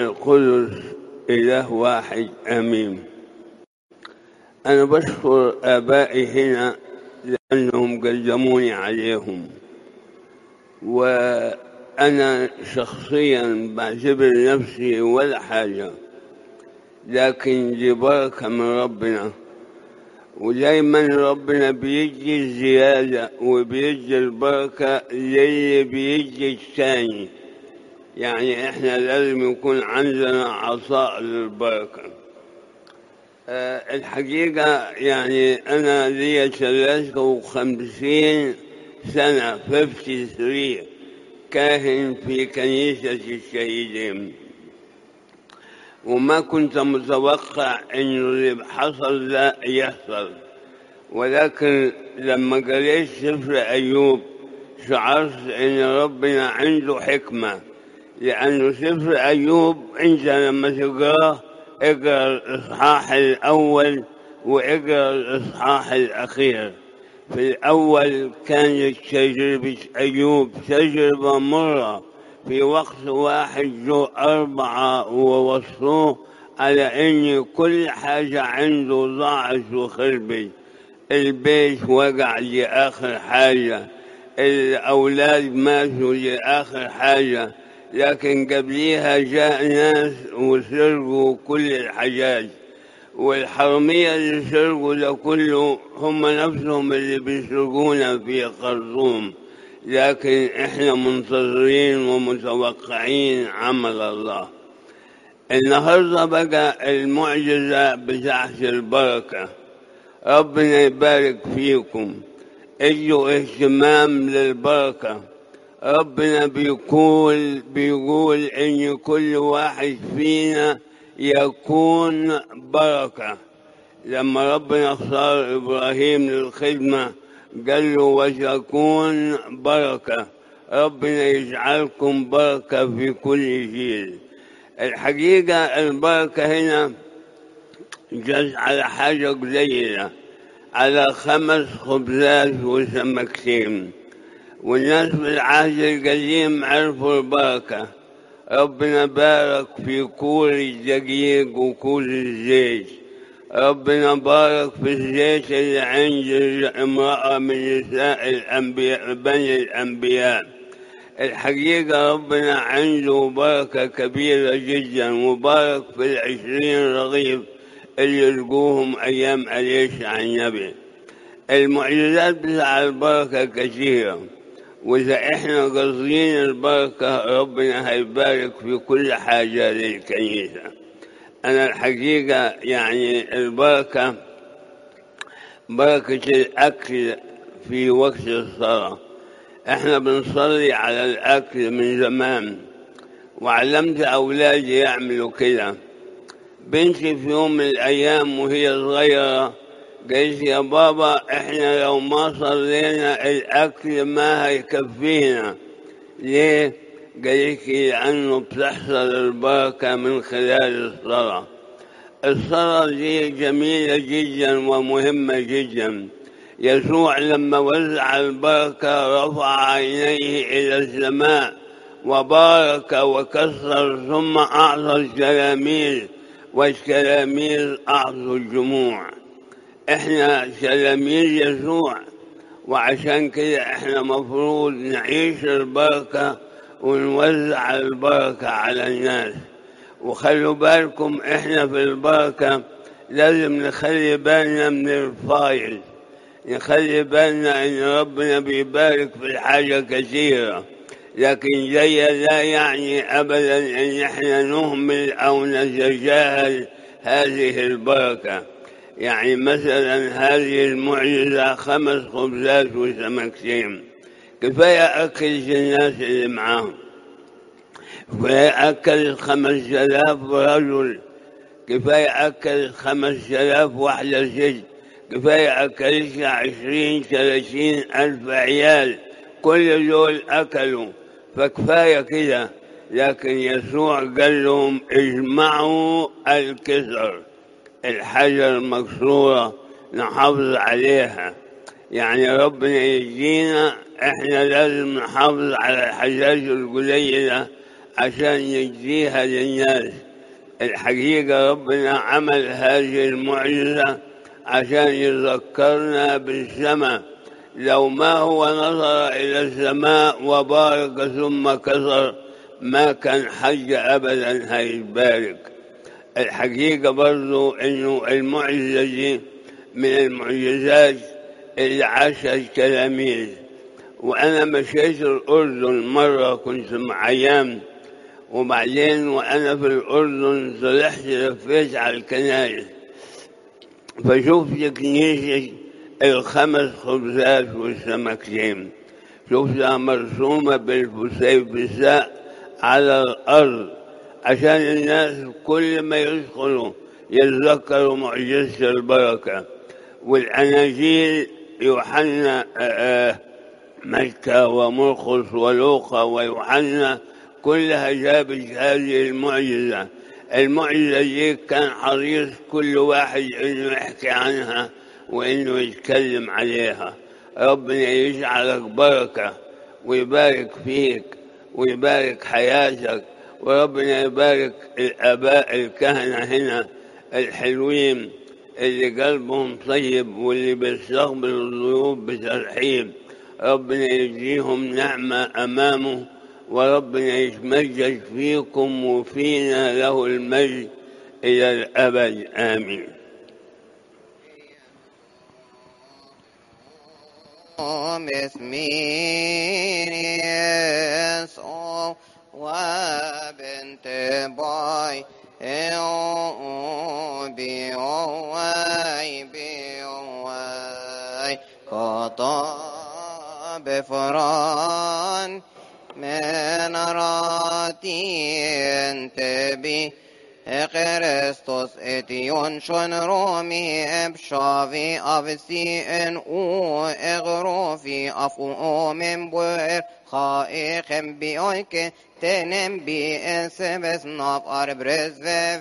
القدس إله واحد آمين أنا بشكر آبائي هنا لأنهم قدموني عليهم وأنا شخصيا بعتبر نفسي ولا حاجة لكن دي بركة من ربنا ودايما ربنا بيدي الزيادة وبيدي البركة للي بيدي الثاني يعني احنا لازم يكون عندنا عطاء للبركة أه الحقيقة يعني أنا لي ثلاثة وخمسين سنة 53 كاهن في كنيسة الشهيدين وما كنت متوقع انه اللي حصل ده يحصل ولكن لما قريت سفر ايوب شعرت ان ربنا عنده حكمه لانه سفر ايوب انت لما تقراه اقرا الاصحاح الاول واقرا الاصحاح الاخير في الاول كانت تجربه ايوب تجربه مره في وقت واحد جو أربعة ووصوه على إن كل حاجة عنده ضاعت وخربت البيت وقع لآخر حاجة الأولاد ماتوا لآخر حاجة لكن قبليها جاء ناس وسرقوا كل الحاجات والحرمية اللي سرقوا ده كله هم نفسهم اللي بيسرقونا في خرطوم لكن احنا منتظرين ومتوقعين عمل الله النهارده بقى المعجزه بتاعت البركه ربنا يبارك فيكم ادوا اهتمام للبركه ربنا بيقول بيقول ان كل واحد فينا يكون بركه لما ربنا اختار ابراهيم للخدمه قال له وتكون بركة ربنا يجعلكم بركة في كل جيل الحقيقة البركة هنا جت على حاجة قليلة على خمس خبزات وسمكتين والناس بالعهد القديم عرفوا البركة ربنا بارك في كل الدقيق وكل الزيت ربنا بارك في الزيت اللي عند امرأة من نساء الأنبياء بني الأنبياء الحقيقة ربنا عنده بركة كبيرة جدا وبارك في العشرين رغيف اللي لقوهم أيام أليشع النبي المعجزات بتاع البركة كثيرة وإذا إحنا قاصدين البركة ربنا هيبارك في كل حاجة للكنيسة أنا الحقيقة يعني البركة بركة الأكل في وقت الصلاة إحنا بنصلي على الأكل من زمان وعلمت أولادي يعملوا كده بنتي في يوم من الأيام وهي صغيرة قالت يا بابا إحنا لو ما صلينا الأكل ما هيكفينا ليه؟ قالت لي لأنه بتحصل البركة من خلال الصلاة الصلاة دي جميلة جدا ومهمة جدا يسوع لما وزع البركة رفع عينيه إلى السماء وبارك وكسر ثم أعطى التلاميذ والتلاميذ أعطوا الجموع إحنا تلاميذ يسوع وعشان كده إحنا مفروض نعيش البركة ونوزع البركة على الناس وخلوا بالكم احنا في البركة لازم نخلي بالنا من الفايل نخلي بالنا ان ربنا بيبارك في الحاجة كثيرة لكن زي لا يعني ابدا ان احنا نهمل او نتجاهل هذه البركة يعني مثلا هذه المعجزة خمس خبزات وسمكتين كفاية أكل الناس اللي معاهم كفاية أكل خمس آلاف رجل كفاية أكل خمس آلاف واحدة ست كفاية أكلش عشرين ثلاثين ألف عيال كل دول أكلوا فكفاية كده لكن يسوع قال لهم اجمعوا الكسر الحجر المكسورة نحافظ عليها يعني ربنا يدينا احنا لازم نحافظ على الحاجات القليلة عشان يجزيها للناس الحقيقة ربنا عمل هذه المعجزة عشان يذكرنا بالسماء لو ما هو نظر إلى السماء وبارك ثم كسر ما كان حج أبدا هيبارك الحقيقة برضو إنه المعجزة دي من المعجزات اللي عاشها التلاميذ وأنا مشيت الأردن مرة كنت مع أيام وبعدين وأنا في الأردن طلعت لفيت على الكنائس فشفت كنيسة الخمس خبزات والسمكتين شفتها مرسومة بالفسيفساء على الأرض عشان الناس كل ما يدخلوا يتذكروا معجزة البركة والأناجيل يوحنا مكة ومرقس ولوقا ويوحنا كلها جابت هذه المعجزة المعجزة دي كان حريص كل واحد إنه يحكي عنها وإنه يتكلم عليها ربنا يجعلك بركة ويبارك فيك ويبارك حياتك وربنا يبارك الآباء الكهنة هنا الحلوين اللي قلبهم طيب واللي بيستقبلوا الضيوف بترحيب ربنا يجزيهم نعمة أمامه وربنا يتمجد فيكم وفينا له المجد إلى الأبد آمين اسمينيس وبنت باي بي واي بي واي خطاب فران من راتين تبي Kristus etiyon shon romi eb shavi avsi en u egrofi afu omen buer khaikhem bi oike tenem bi esebes naf arbrez ve